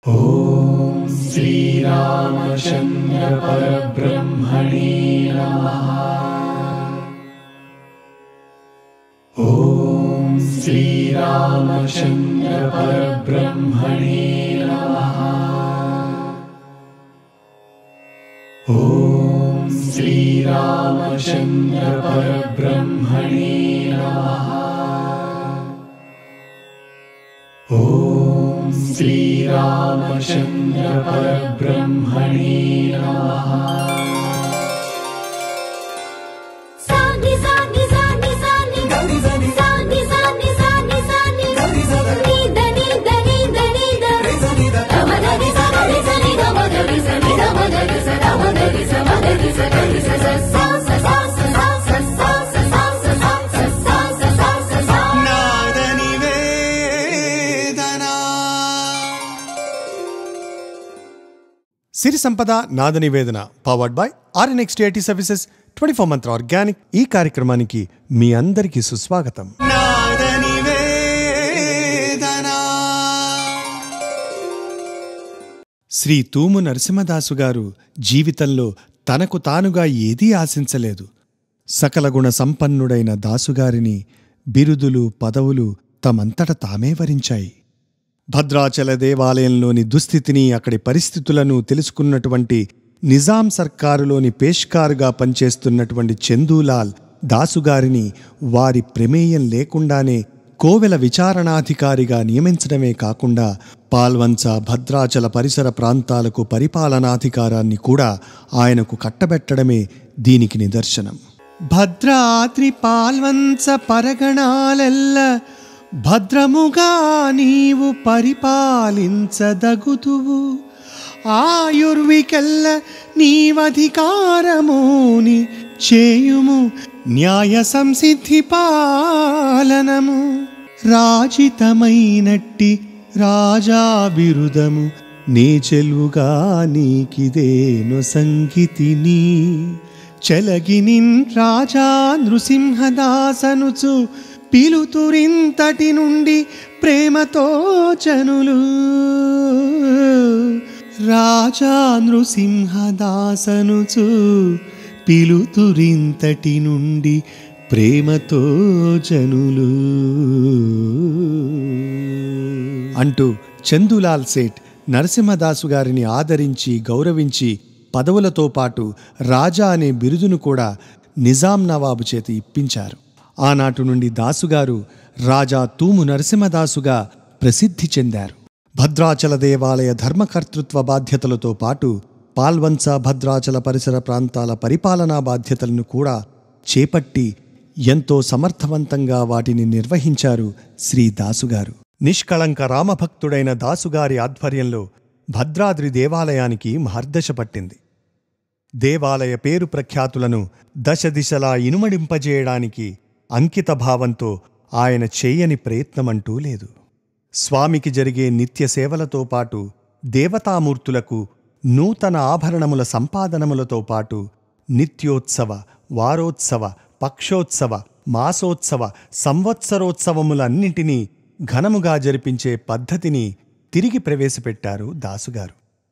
ॐ श्रीरामचन्द्र परब्रह्मणे नमः ॐ श्रीरामचन्द्र परब्रह्मणे नमः ॐ श्रीरामचन्द्र परब्रह्मणे नमः ॐ श्रीरामचन्द्र परब्रह्मणे नमः సాని సాని సాని సాని గౌరీ సాని. సాని సాని సాని సాని గౌరీ సాని. నీద నీద నీద నీద రే సాని ద. గమదరి సగరి సని గమదరి సని గమదరి స గమదరి స మదరి స గరి స స స స స స స స స స స స స స స స స స నాద నివేదన సిరి Sampada Nada Nivedana powered by R N X I T services twenty four Mantra organic ఈ కార్యక్రమానికి మీ అందరికీ సుస్వాగతం నాద నివేదన శ్రీ తూము నరసింహదాసు గారు జీవితంలో తనకు తానుగా ఏదీ ఆశించలేదు సకల గుణ సంపన్నుడైన దాసుగారిని బిరుదులు పదవులు తమంతట తామే వరించాయి భద్రాచల దేవాలయంలోని దుస్థితిని అక్కడి పరిస్థితులను తెలుసుకున్నటువంటి నిజాం సర్కారులోని పేష్కారుగా పనిచేస్తున్నటువంటి చందూలాల్ దాసుగారిని వారి ప్రమేయం లేకుండానే కోవెల విచారణాధికారిగా నియమించడమే కాకుండా పాల్వంచ భద్రాచల పరిసర ప్రాంతాలకు పరిపాలనాధికారాన్ని కూడా ఆయనకు కట్టబెట్టడమే దీనికి నిదర్శనం భద్రాద్రి పాల్వంచ పరగణాలెల్ల భద్రముగా నీవు పరిపాలించదగుతువు ఆయుర్వికెల్ల నీవధికారముని చేయుము న్యాయ సంసిద్ధి పాలనము రాజితమైనట్టి రాజా బిరుదము నే చెలుగా నీకిదేను సంగీతిని చెలగినిన్ రాజా నృసింహదాసనుచు పిలుతురింతటి నుండి ప్రేమతో చనులు రాజా నృసింహదాసనుచు పిలుతురింతటి నుండి ప్రేమతో జనులు అంటూ చందులాల్ సేట్ నరసింహదాసు గారిని ఆదరించి గౌరవించి పదవులతో పాటు రాజా అనే బిరుదును కూడా నిజాం నవాబు చేత ఇప్పించారు ఆనాటి నుండి దాసుగారు రాజా తూము నరసింహదాసుగా ప్రసిద్ధి చెందారు భద్రాచల దేవాలయ ధర్మకర్తృత్వ బాధ్యతలతో పాటు పాల్వంచ భద్రాచల పరిసర ప్రాంతాల పరిపాలనా బాధ్యతలను కూడా చేపట్టి ఎంతో సమర్థవంతంగా వాటిని నిర్వహించారు శ్రీ దాసుగారు నిష్కళంక రామభక్తుడైన దాసుగారి ఆధ్వర్యంలో భద్రాద్రి దేవాలయానికి మహర్దశ పట్టింది దేవాలయ పేరు ప్రఖ్యాతులను దశ దిశలా ఇనుమడింపజేయడానికి అంకిత భావంతో ఆయన చేయని ప్రయత్నమంటూ లేదు స్వామికి జరిగే నిత్య సేవలతో పాటు దేవతామూర్తులకు నూతన ఆభరణముల సంపాదనములతో పాటు నిత్యోత్సవ వారోత్సవ పక్షోత్సవ మాసోత్సవ సంవత్సరోత్సవములన్నింటినీ ఘనముగా జరిపించే పద్ధతిని తిరిగి ప్రవేశపెట్టారు దాసుగారు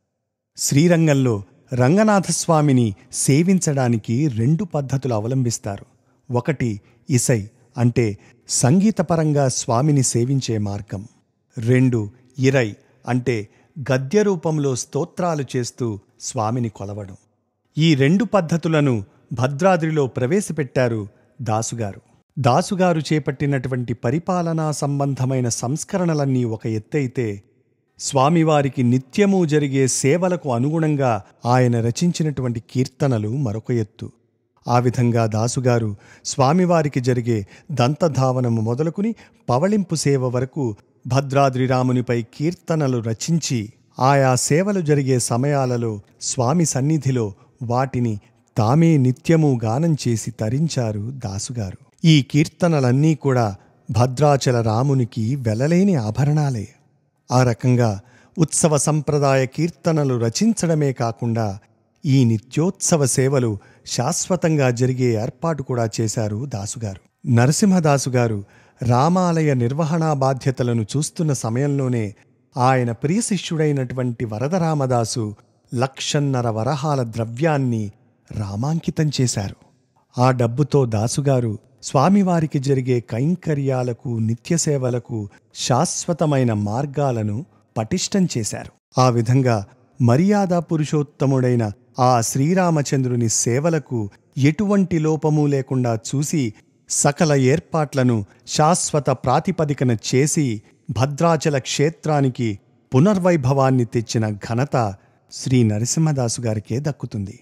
శ్రీరంగంలో రంగనాథస్వామిని సేవించడానికి రెండు పద్ధతులు అవలంబిస్తారు ఒకటి ఇసై అంటే సంగీతపరంగా స్వామిని సేవించే మార్గం రెండు ఇరై అంటే గద్య రూపంలో స్తోత్రాలు చేస్తూ స్వామిని కొలవడం ఈ రెండు పద్ధతులను భద్రాద్రిలో ప్రవేశపెట్టారు దాసుగారు దాసుగారు చేపట్టినటువంటి పరిపాలనా సంబంధమైన సంస్కరణలన్నీ ఒక ఎత్తైతే స్వామివారికి నిత్యము జరిగే సేవలకు అనుగుణంగా ఆయన రచించినటువంటి కీర్తనలు మరొక ఎత్తు ఆ విధంగా దాసుగారు స్వామివారికి జరిగే దంతధావనము మొదలుకుని పవళింపు సేవ వరకు భద్రాద్రి రామునిపై కీర్తనలు రచించి ఆయా సేవలు జరిగే సమయాలలో స్వామి సన్నిధిలో వాటిని తామే నిత్యము గానం చేసి తరించారు దాసుగారు ఈ కీర్తనలన్నీ కూడా భద్రాచల రామునికి వెలలేని ఆభరణాలే ఆ రకంగా ఉత్సవ సంప్రదాయ కీర్తనలు రచించడమే కాకుండా ఈ నిత్యోత్సవ సేవలు శాశ్వతంగా జరిగే ఏర్పాటు కూడా చేశారు దాసుగారు నరసింహదాసు గారు రామాలయ నిర్వహణా బాధ్యతలను చూస్తున్న సమయంలోనే ఆయన ప్రియ శిష్యుడైనటువంటి వరదరామదాసు లక్షన్నర వరహాల ద్రవ్యాన్ని రామాంకితం చేశారు ఆ డబ్బుతో దాసుగారు స్వామివారికి జరిగే కైంకర్యాలకు నిత్యసేవలకు శాశ్వతమైన మార్గాలను పటిష్టం చేశారు ఆ విధంగా మర్యాద పురుషోత్తముడైన ఆ శ్రీరామచంద్రుని సేవలకు ఎటువంటి లోపము లేకుండా చూసి సకల ఏర్పాట్లను శాశ్వత ప్రాతిపదికన చేసి భద్రాచల క్షేత్రానికి పునర్వైభవాన్ని తెచ్చిన ఘనత శ్రీ నరసింహదాసు గారికే దక్కుతుంది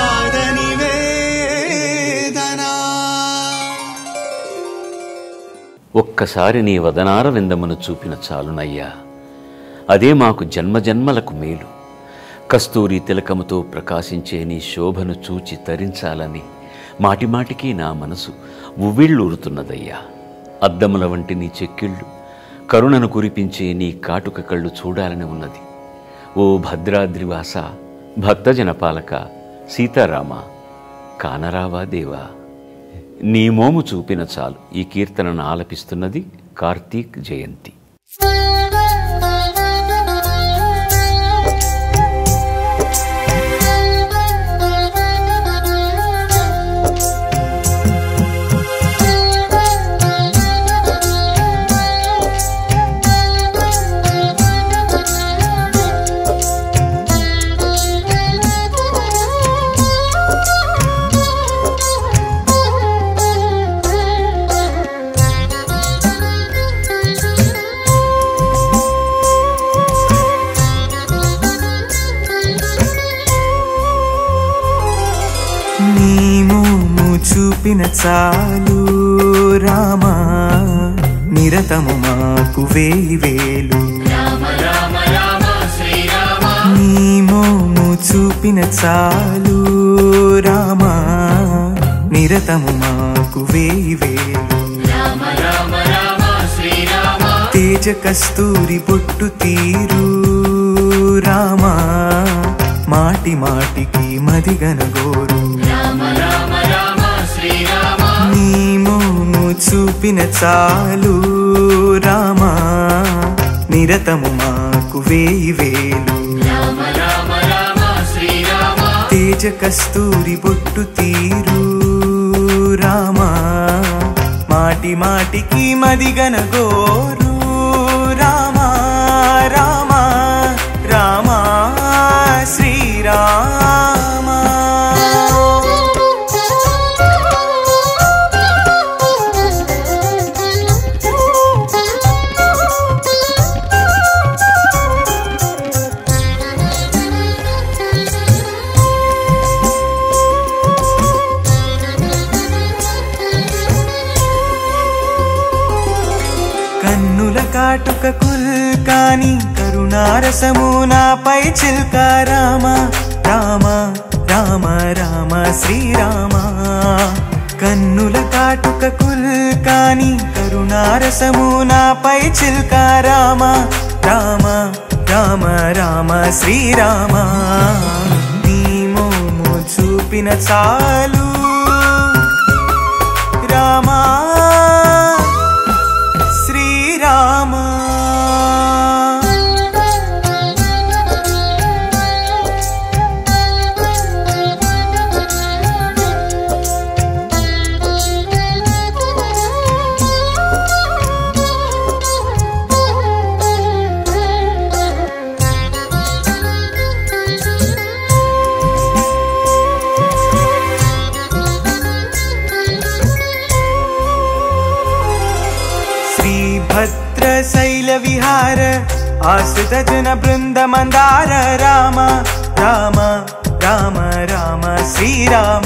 ఒక్కసారి నీ వదనార విందమును చూపిన చాలునయ్యా అదే మాకు జన్మజన్మలకు మేలు కస్తూరి తిలకముతో ప్రకాశించే నీ శోభను చూచి తరించాలని మాటిమాటికి నా మనసు ఉవ్విళ్ళూరుతున్నదయ్యా అద్దముల వంటి నీ చెక్కిళ్ళు కరుణను కురిపించే నీ కాటుక కళ్ళు చూడాలని ఉన్నది ఓ భద్రాద్రివాస భక్తజన పాలక సీతారామ కానరావా దేవా నీ మోము చూపిన చాలు ఈ కీర్తనను ఆలపిస్తున్నది కార్తీక్ జయంతి నీ మోము చూపిన చాలు రామా నిరతము మాకు వేయి వేలు నీ మోము చూపిన చాలు రామా నిరతము మాకు వేయి వేలు తేజ కస్తూరి బొట్టు తీరు రామా మాటి మాటికి మదిగనగోరు నీ మోము చూపిన చాలు రామా నిరతము మాకు వేయి వేలు తేజ కస్తూరి బొట్టు తీరు రామా మాటి మాటికి మదిగనగోరు రామా రామా రామా శ్రీరామా కన్నుల కాటుక కుల్కాని కరుణారసము నాపై చిల్క రామ రామ రామ రామ శ్రీరామ కన్నుల కాటుక కుల్కాని కరుణారసము నాపై చిల్క రామ రామ రామ రామ శ్రీరామ నీ మోము చూపిన చాలు రామా శ్రీరామ శ్రీభద్రశైల విహార ఆశ్రిత జన బృంద మందార రామ రామ రామ రామ శ్రీరామ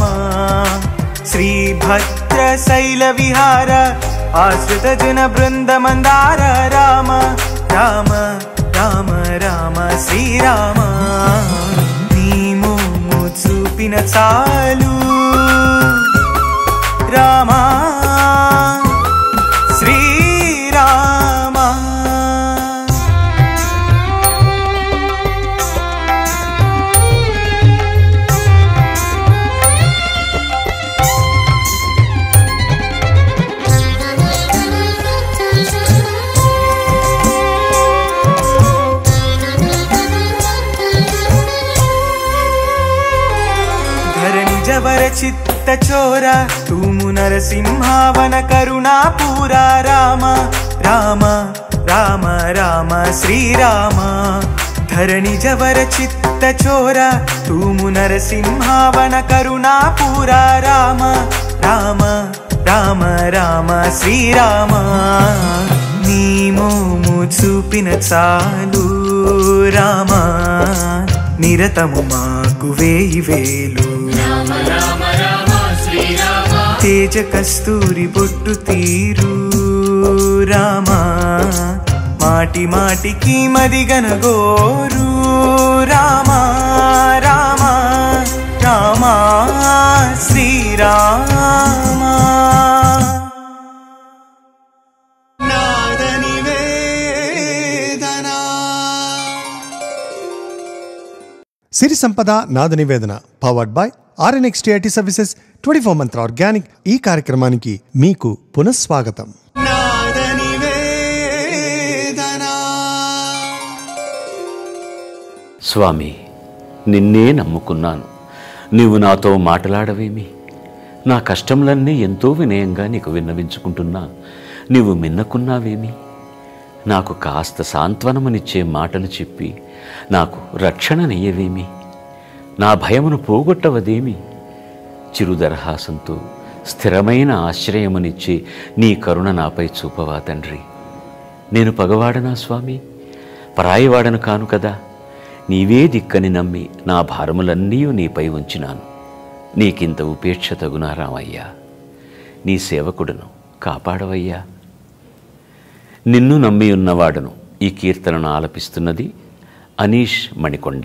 శ్రీభద్రశైల విహార ఆశ్రిత జన బృంద మందార రామ రామ రామ రామ శ్రీరామ నీ మోము చూపిన చాలు రామా శ్రీరామా నిజవర చిత్త చోర తూము నరసింహావన కరుణా పూరా రామ రామ రామ రామ శ్రీరామ ధరణి జవర చిత్త చోర తూము నరసింహావన కరుణా పూరా రామ రామ రామ రామ శ్రీరామ నీ మోము చూపిన చాలు రామ నిరతము మాకు వేయి వేలు తేజ కస్తూరి బొట్టు తీరు రామా మాటి మాటికి మదిగన గోరు రామా రామా రామా శ్రీరామా నాదని వేదనా సిరి Sampada Nada Nivedana powered by R N X T I T services twenty four Mantra organic ఈ కార్యక్రమానికి మీకు పునఃస్వాగతం నాదని వేదనా స్వామి నిన్నే నమ్ముకున్నాను నీవు నాతో మాట్లాడవేమి నా కష్టములన్నీ ఎంతో వినయంగా నీకు విన్నవించుకుంటున్నా నీవు మిన్నకున్నావేమి నాకు కాస్త సాంత్వనమునిచ్చే మాటలు చెప్పి నాకు రక్షణనియ్యవేమి నా భయమును పోగొట్టవదేమి చిరుదరహాసంతో స్థిరమైన ఆశ్రయమునిచ్చే నీ కరుణ నాపై చూపవా తండ్రి నేను పగవాడనా స్వామి పరాయివాడను కాను కదా నీవే దిక్కని నమ్మి నా భారములన్నీ నీపై ఉంచినాను నీకింత ఉపేక్ష తగునా రామయ్యా నీ సేవకుడును కాపాడవయ్యా నిన్ను నమ్మి ఉన్నవాడను ఈ కీర్తనను ఆలపిస్తున్నది అనీష్ మణికొండ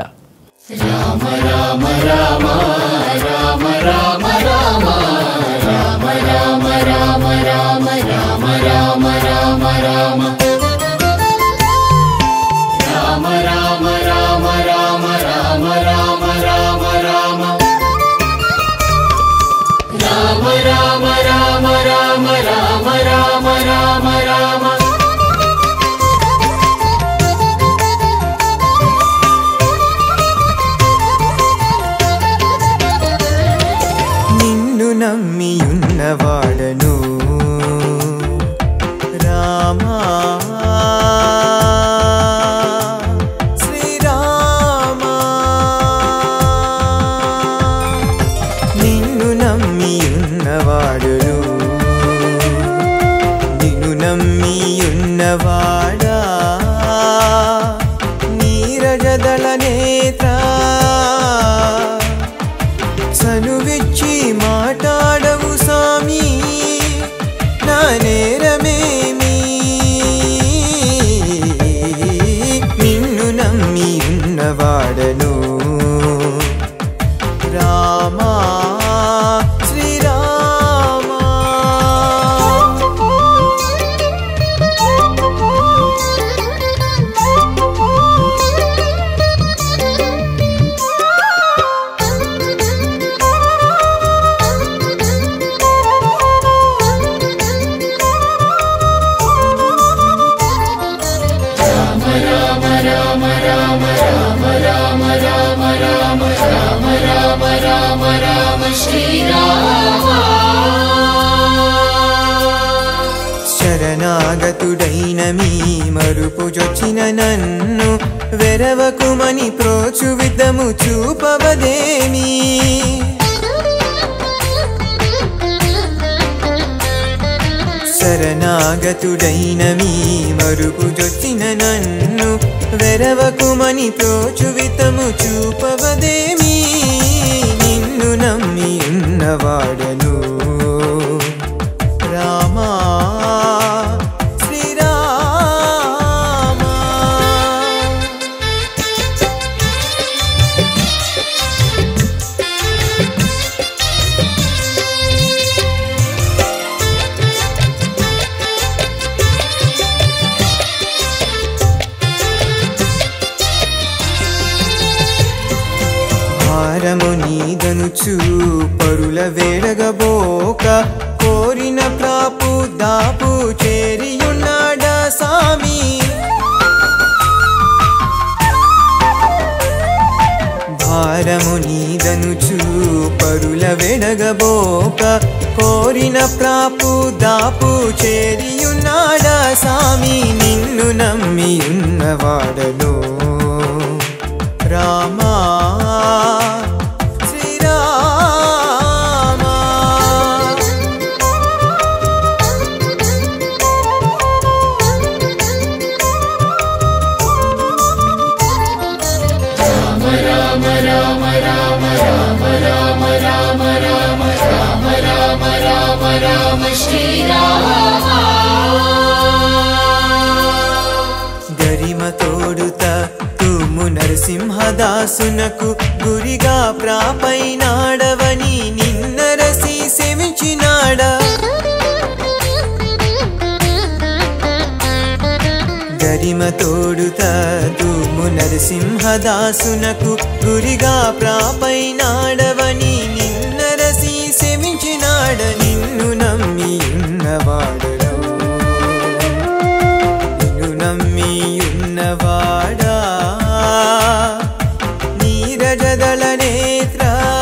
నిన్ను నమ్మియున్నవాడను రామా శ్రీరామా నిన్ను నమ్మియున్నవాడును నిన్ను నమ్మియున్నవాడా నీరజదళ నేత్ర చనువిచ్చి మాట్లాడవు సామి నా నేరమేమి నిన్ను నమ్మి ఉన్నవాడను రామా శ్రీరామా శరణాగతుడైన మీ మరుపుజొచ్చిన నన్ను వెరవకుమని ప్రోచు విధము చూపవదేమి శరణాగతుడైన మీ మరుపుజొచ్చిన నన్ను వెరవకుమని ప్రోచు విధము చూపవదేమి నిన్ను నమ్మి ఉన్నవాడను రామా శ్రీరామా భారము నీదనుచు పరుల వేడగబోక కోరిన ప్రాపు దాపు చేరియున్నాడా సామి భారము నీదనుచు పరుల వేడగబోక కోరిన ప్రాపు దాపు చేరియున్నాడా సామి నిన్ను నమ్మి ఉన్నవాడను రామా శ్రీరామా గరిమ తోడుత తుమ్ము నరసింహదాసునకు గురిగా ప్రాపైనాడవని నిన్నరసి సెమించినాడా గరిమ తోడుత తుమ్ము నరసింహదాసునకు గురిగా ప్రాపైనాడవని నిన్నరసి సెమించినాడ నిన్ను నమ్మి ఉన్నవాడను నిన్ను నమ్మి ఉన్నవాడా నీరజదళ నేత్ర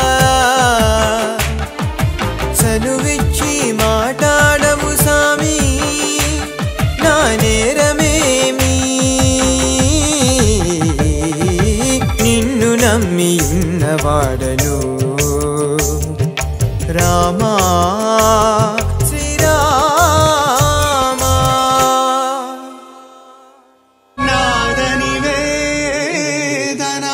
చనువిచ్చి మాటాడము సామి నా నేరమేమి నిన్ను నమ్మి ఉన్నవాడను రామా శ్రీరామా నాదని వేదన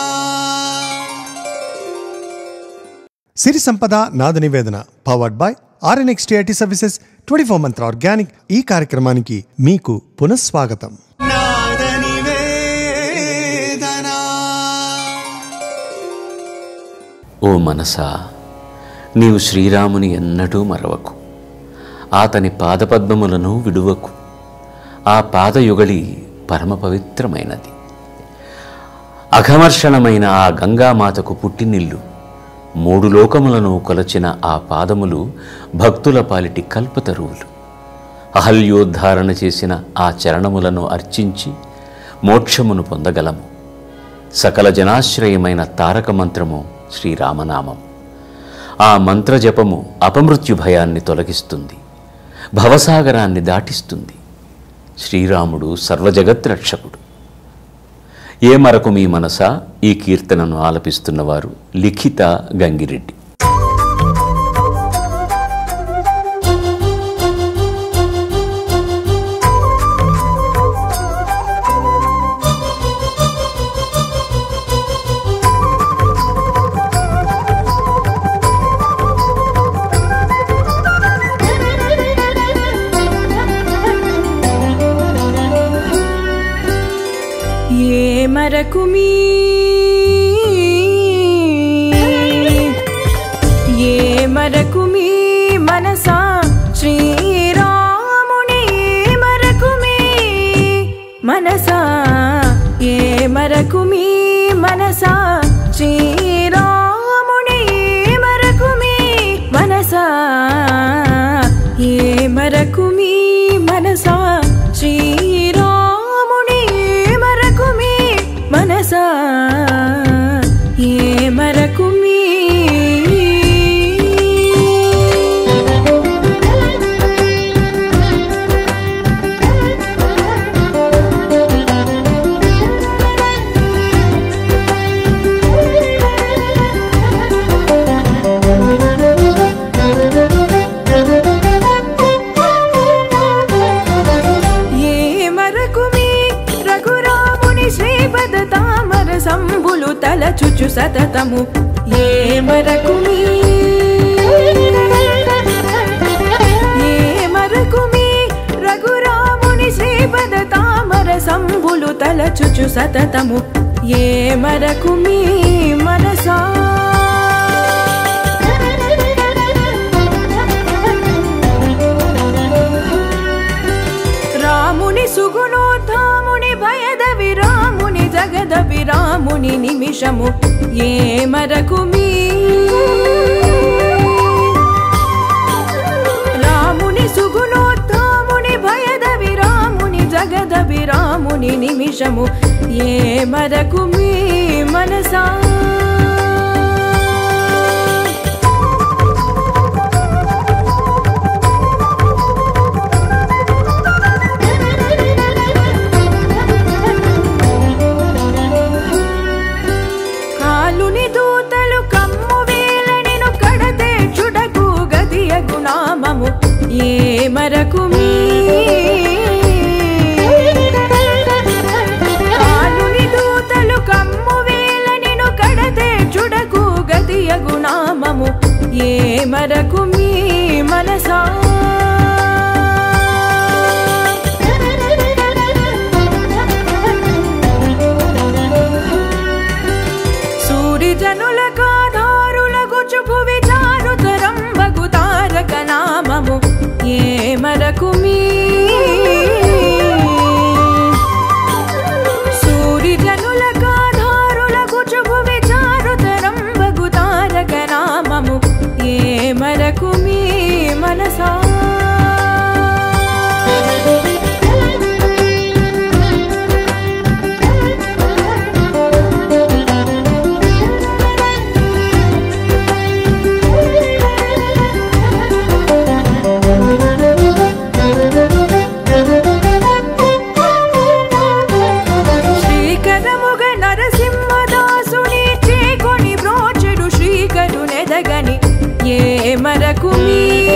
సిరి Sampada Nada Nivedana powered by R N X T I T services twenty four Mantra organic ఈ కార్యక్రమానికి మీకు పునఃస్వాగతం నాదని వేదన ఓ మనసా నీవు శ్రీరాముని ఎన్నడూ మరవకు అతని పాదపద్మములను విడువకు ఆ పాదయుగళి పరమ పవిత్రమైనది అఘమర్షణమైన ఆ గంగామాతకు పుట్టినిల్లు మూడు లోకములను కొలచిన ఆ పాదములు భక్తుల పాలిటి కల్పతరువులు అహల్యోద్ధారణ చేసిన ఆ చరణములను అర్చించి మోక్షమును పొందగలము సకల జనాశ్రయమైన తారక మంత్రము శ్రీరామనామం ఆ మంత్రజపము అపమృత్యు భయాన్ని తొలగిస్తుంది భవసాగరాన్ని దాటిస్తుంది శ్రీరాముడు సర్వజగత్రక్షకుడు ఏ మరకు మీ మనస ఈ కీర్తనను ఆలపిస్తున్నవారు లిఖిత గంగిరెడ్డి ఏ మరకు మీ ఏ మరకు మీ మనసా శ్రీరాముని మరకు మీ మనసా ఏ మరకు మీ మనసా శ్రీరాముని మరకు మీ మనసా ఏ మరకు మీ మనసా శ్రీరాముని మరకు మీ మనసా ఏ మరకు మీ ఏ మరకు మీ రఘురాముని శ్రీపద తామర సంబులు తలచుచు సతతము ఏ మరకు మీ ఏ మరకు మీ రఘురాముని శ్రీపద తామర సంబులు తలచుచు సతతము ఏ మరకు మీ మనసా రాముని సుగుణోద్ధాముని భయద విరాముని జగద విరాముని నిమిషము ఏ మరకు మీ రాముని సుగుణోద్ధాముని భయద విరాముని జగద విరాముని నిమిషము ఏ మరకు మీ మనసా మరకు మీ కాలుని దూతలు కమ్ము వేల నిను కడతే చుడకు గతియగు నామము ఏ మరకు మీ మనసా సూరిజనుల కాధారులకు చుపు విచారుతరం బగు తారక నామము ఏ మరకు మీ సూరిజనుల కాధారులకు చుపు విచారుతరం బగు తారక నామము ఏ మరకు మీ మనసా శ్రీకరముగ నరసింహదాసుని చేకొని బ్రోచెడు శ్రీకరునెదగని ఏ మరకు మీ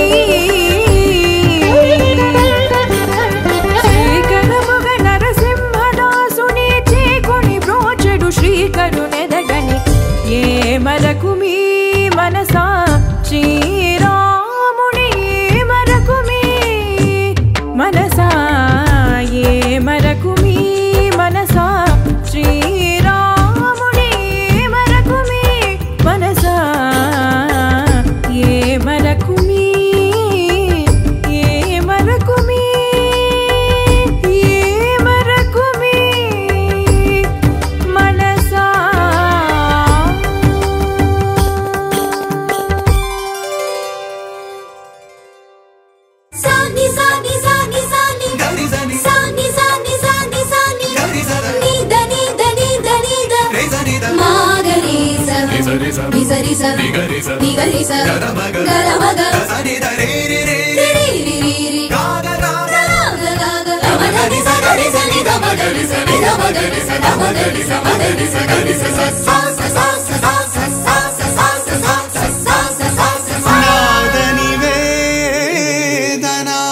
శ్రీకరముగ నరసింహదాసుని చేకొని బ్రోచెడు శ్రీకరునెదగని ఏ మరకు మీ మనసా శ్రీరాముని మరకు మీ మనసా ఏ మరకు మీ మనసా శ్రీరాముని మరకు మీ మనసా ఏ మరకు మీ ఏ మరకు మీ ఏ మరకు మీ మనసా సాని సాని సాని సాని సాని సాని సాని సాని నీద నీద నీద నీద మాగరీస నిసరిస నిగరిస గరమగ రిరిరిరిరి గాగ గాగ గమగరిస గరిస నిద మగరిస నిద మగరిస గమగరిస మగరిస గరిస స స స స స స స స స స స స స స స స నాదని వేదనా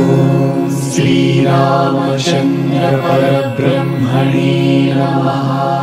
श्रीरामचन्द्र परब्रह्मणे नमः